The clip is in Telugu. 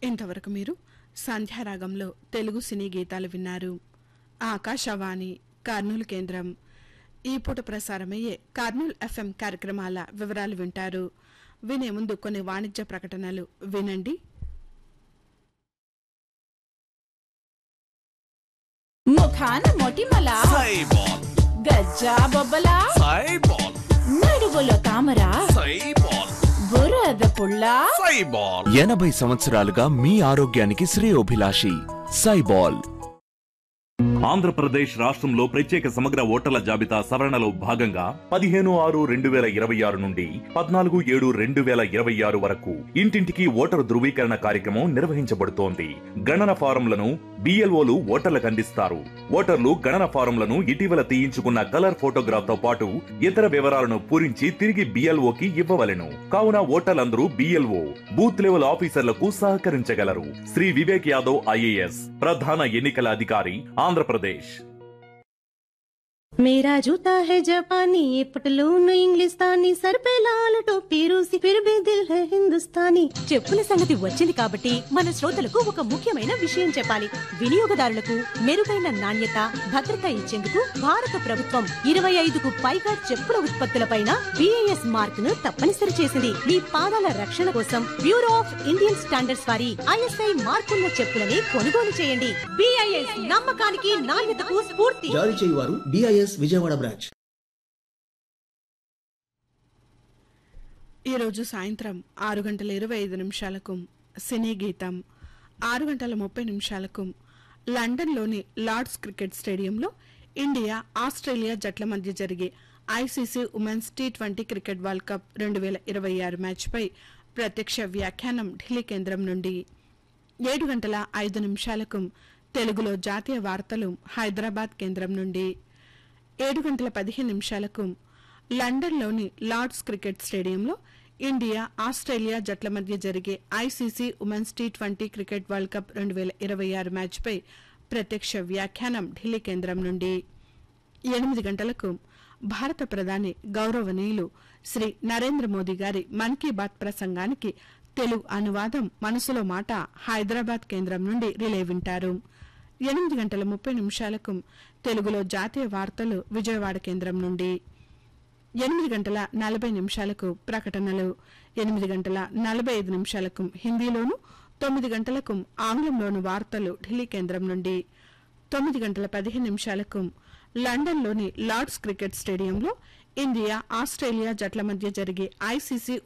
ఇంతవరకు మీరు సంధ్యారాగంలో తెలుగు సినీ గీతాలు విన్నారు ఆకాశవాణి కర్నూలు కేంద్రం ఈ పూట ప్రసారమయ్యే కర్నూలు ఎఫ్ఎం కార్యక్రమాల వివరాలు వింటారు వినే ముందు కొన్ని వాణిజ్య ప్రకటనలు వినండి ముఖాన మొటిమల సైబాల్ గజ్జా బొబ్బల సైబాల్ నడువులో తామర సైబాల్ బురద పుల్ల సైబాల్ ఎనభై సంవత్సరాలుగా మీ ఆరోగ్యానికి శ్రేయోభిలాషి సైబాల్ ఆంధ్రప్రదేశ్ రాష్ట్రంలో ప్రత్యేక సమగ్ర ఓటర్ల జాబితా సవరణలో భాగంగా పదిహేను ఆరు రెండు వేల ఇరవై ఆరు నుండి పద్నాలుగు ఏడు రెండు వేల ఇరవై ఆరు వరకు ఇంటింటికి ఓటరు ధృవీకరణ కార్యక్రమం నిర్వహించబడుతోంది గణన ఫారంలను బిఎల్ఓలు ఓటర్లకు అందిస్తారు ఓటర్లు గణన ఫారంలను ఇటీవల తీయించుకున్న కలర్ ఫోటోగ్రాఫ్ తో పాటు ఇతర వివరాలను పూరించి తిరిగి బిఎల్ఓకి ఇవ్వవలెను కావున ఓటర్లందరూ బిఎల్ఓ బూత్ లెవెల్ ఆఫీసర్లకు సహకరించగలరు శ్రీ వివేక్ యాదవ్ ఐఏఎస్ ప్రధాన ఎన్నికల అధికారి ఆంధ్రప్రదేశ్ मेरा जूता है जापानी ये पटलून इंग्लिस्तानी सर पे लाल टोपी रूसी फिर भी दिल है हिंदुस्तानी చెప్పుల సంగతి వచ్చింది కాబట్టి మన శ్రోతలకు ఒక ముఖ్యమైన విషయం చెప్పాలి వినియోగదారులకు మెరుగైన నాణ్యత భద్రత ఇచ్చేందుకు భారత ప్రభుత్వం ఇరవై ఐదుకు పైగా చెప్పుల ఉత్పత్తులపైన బిఐఎస్ మార్క్ ను తప్పనిసరి చేసింది మీ పాదాల రక్షణ కోసం బ్యూరో ఆఫ్ ఇండియన్ స్టాండర్డ్స్ వారి ఐఎస్ఐ మార్కున్న చెప్పులని కొనుగోలు చేయండి బిఐఎస్ నమ్మకానికి నాణ్యతకు స్ఫూర్తి జారీ చేయువారు డిఐఎస్ విజయవాడ బ్రాంచ్ ఈరోజు సాయంత్రం ఆరు గంటల ఇరవై ఐదు నిమిషాలకు సినీ గీతం ఆరు గంటల ముప్పై నిమిషాలకు లండన్లోని లార్డ్స్ క్రికెట్ స్టేడియంలో ఇండియా ఆస్ట్రేలియా జట్ల మధ్య జరిగే ICC women's T twenty cricket world cup రెండు వేల ఇరవై ఆరు మ్యాచ్పై ప్రత్యక్ష వ్యాఖ్యానం ఢిల్లీ కేంద్రం నుండి ఏడు గంటల ఐదు నిమిషాలకు తెలుగులో జాతీయ వార్తలు హైదరాబాద్ కేంద్రం నుండి ఏడు గంటల పదిహేను నిమిషాలకు లండన్లోని లార్డ్స్ క్రికెట్ స్టేడియంలో ఇండియా ఆస్ట్రేలియా జట్ల మధ్య జరిగే ICC women's T twenty cricket world cup రెండు వేల ఇరవై ఆరు మ్యాచ్పై ప్రత్యక్ష వ్యాఖ్యానం ఢిల్లీ కేంద్రం నుండి ఎనిమిది గంటలకు భారత ప్రధాని గౌరవనీయులు శ్రీ నరేంద్ర మోదీ గారి మన్ కీ బాత్ ప్రసంగానికి తెలుగు అనువాదం మనసులో మాట హైదరాబాద్ కేంద్రం నుండి రిలే వింటారు ఎనిమిది గంటల ముప్పై నిమిషాలకు తెలుగులో జాతీయ వార్తలు విజయవాడ కేంద్రం నుండి ఎనిమిది గంటల నలభై నిమిషాలకు ప్రకటనలు ఎనిమిది గంటల నలభై ఐదు నిమిషాలకు హిందీలోను తొమ్మిది గంటలకు ఆంగ్లంలోను వార్తలు ఢిల్లీ కేంద్రం నుండి తొమ్మిది గంటల పదిహేను నిమిషాలకు లండన్లోని లార్డ్స్ క్రికెట్ స్టేడియంలో ఇండియా ఆస్ట్రేలియా జట్ల మధ్య జరిగే ఐసీసీ